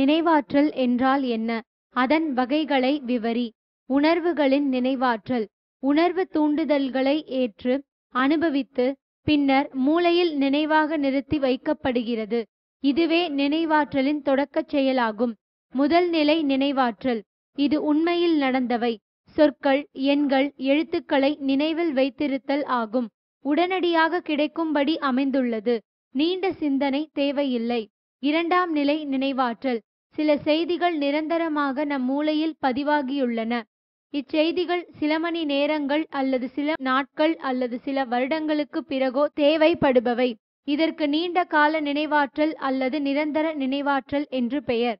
நினைவாற்றல் என்றால் என்ன அதன் வகைகளை விவரி உணர்வுகளின் நினைவாற்றல் உணர்வு தூண்டுதல்களை ஏற்று அனுபவித்து பின்னர் மூளையில் நினைவாக நிறுத்தி வைக்கப்படுகிறது இதுவே நினைவாற்றலின் தொடக்கச் செயலாகும் முதல் நிலை நினைவாற்றல் இது உண்மையில் நடந்தவை சொற்கள் எண்கள் எழுத்துக்களை நினைவில் வைத்திருத்தல் ஆகும் உடனடியாக கிடைக்கும்படி அமைந்துள்ளது நீண்ட சிந்தனை தேவையில்லை இரண்டாம் நிலை நினைவாற்றல் சில செய்திகள் நிரந்தரமாக நம் மூளையில் பதிவாகியுள்ளன இச்செய்திகள் சில மணி நேரங்கள் அல்லது சில நாட்கள் அல்லது சில வருடங்களுக்கு பிறகோ தேவைப்படுபவை இதற்கு நீண்ட கால நினைவாற்றல் அல்லது நிரந்தர நினைவாற்றல் என்று பெயர்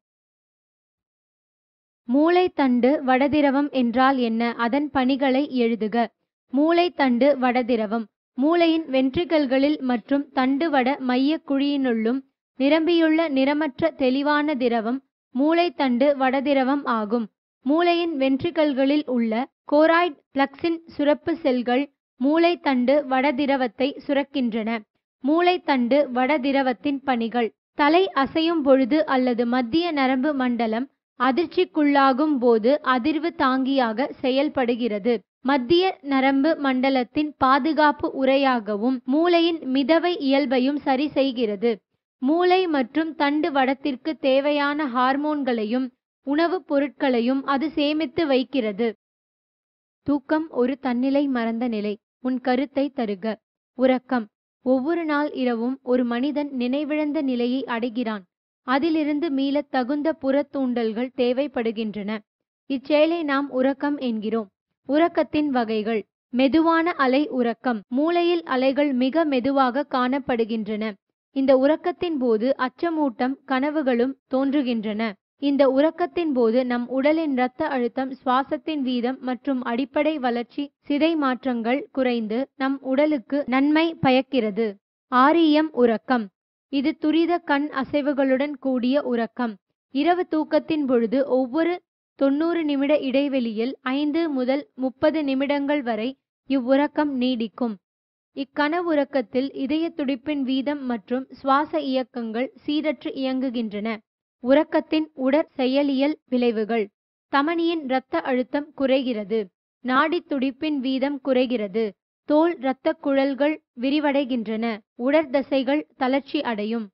மூளைத்தண்டு வடதிரவம் என்றால் என்ன அதன் பணிகளை எழுதுக மூளைத்தண்டு வடதிரவம் மூளையின் வென்ட்ரிகல்களில் மற்றும் தண்டுவட மையக் குழியினுள்ளும் நிரம்பியுள்ள நிறமற்ற தெளிவான திரவம் மூளைத்தண்டு வடதிரவம் ஆகும் மூளையின் வென்ட்ரிகல்களில் உள்ள கோராய்ட் பிளக்ஸின் சுரப்பு செல்கள் மூளைத்தண்டு வடதிரவத்தை சுரக்கின்றன மூளைத்தண்டு வடதிரவத்தின் பணிகள் தலை அசையும் பொழுது அல்லது மத்திய நரம்பு மண்டலம் அதிர்ச்சிக்குள்ளாகும் போது அதிர்வு தாங்கியாக செயல்படுகிறது மத்திய நரம்பு மண்டலத்தின் பாதுகாப்பு உரையாகவும் மூளையின் மிதவை இயல்பையும் சரி செய்கிறது மூளை மற்றும் தண்டு வடத்திற்கு தேவையான ஹார்மோன்களையும் உணவுப் பொருட்களையும் அது சேமித்து வைக்கிறது தூக்கம் ஒரு தன்னிலை மறந்த நிலை உன் கருத்தை தருக உறக்கம் ஒவ்வொரு நாள் இரவும் ஒரு மனிதன் நினைவிழந்த நிலையை அடைகிறான் அதிலிருந்து மீளத் தகுந்த புறத் தூண்டல்கள் தேவைப்படுகின்றன இச்செயலை நாம் உறக்கம் என்கிறோம் உறக்கத்தின் வகைகள் மெதுவான அலை உறக்கம் மூளையில் அலைகள் மிக மெதுவாக காணப்படுகின்றன இந்த உறக்கத்தின் போது அச்சமூட்டம் கனவுகளும் தோன்றுகின்றன இந்த உறக்கத்தின் போது நம் உடலின் இரத்த அழுத்தம் சுவாசத்தின் வீதம் மற்றும் அடிப்படை வளர்ச்சி சிதை மாற்றங்கள் குறைந்து நம் உடலுக்கு நன்மை பயக்கிறது ஆரியம் உறக்கம் இது துரித கண் அசைவுகளுடன் கூடிய உறக்கம் இரவு தூக்கத்தின் பொழுது ஒவ்வொரு தொண்ணூறு நிமிட இடைவெளியில் ஐந்து முதல் முப்பது நிமிடங்கள் வரை இவ்வுறக்கம் நீடிக்கும் இக்கனவுறக்கத்தில் இதய துடிப்பின் வீதம் மற்றும் சுவாச இயக்கங்கள் சீரற்று இயங்குகின்றன உறக்கத்தின் உடற் செயலியல் விளைவுகள் தமனியின் இரத்த அழுத்தம் குறைகிறது நாடித் துடிப்பின் வீதம் குறைகிறது தோல் இரத்தக் குழல்கள் விரிவடைகின்றன உடற்தசைகள் தளர்ச்சி அடையும்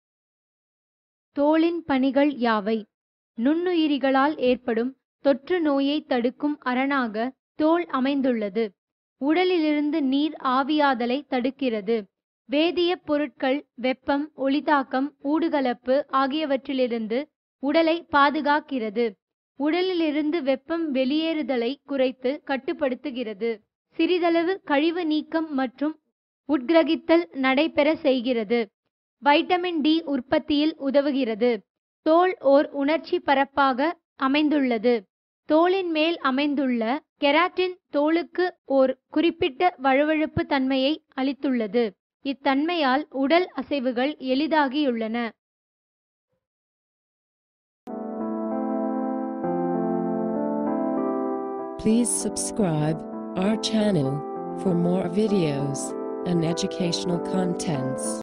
தோலின் பணிகள் யாவை நுண்ணுயிரிகளால் ஏற்படும் தொற்று நோயை தடுக்கும் அரணாக தோல் அமைந்துள்ளது உடலிலிருந்து நீர் ஆவியாதலை தடுக்கிறது வேதியப் பொருட்கள் வெப்பம் ஒளிதாக்கம் ஊடுகலப்பு ஆகியவற்றிலிருந்து உடலை பாதுகாக்கிறது உடலிலிருந்து வெப்பம் வெளியேறுதலை குறைத்து கட்டுப்படுத்துகிறது சிறிதளவு கழிவு நீக்கம் மற்றும் உட்கிரகித்தல் நடைபெற செய்கிறது வைட்டமின் டி உற்பத்தியில் உதவுகிறது தோல் ஓர் உணர்ச்சி பரப்பாக அமைந்துள்ளது தோலின் மேல் அமைந்துள்ள கெராட்டின் தோலுக்கு ஓர் குறிப்பிட்ட வழுவழுப்பு தன்மையை அளித்துள்ளது இத்தன்மையால் உடல் அசைவுகள் எளிதாகியுள்ளன Please subscribe our channel for more videos and educational contents.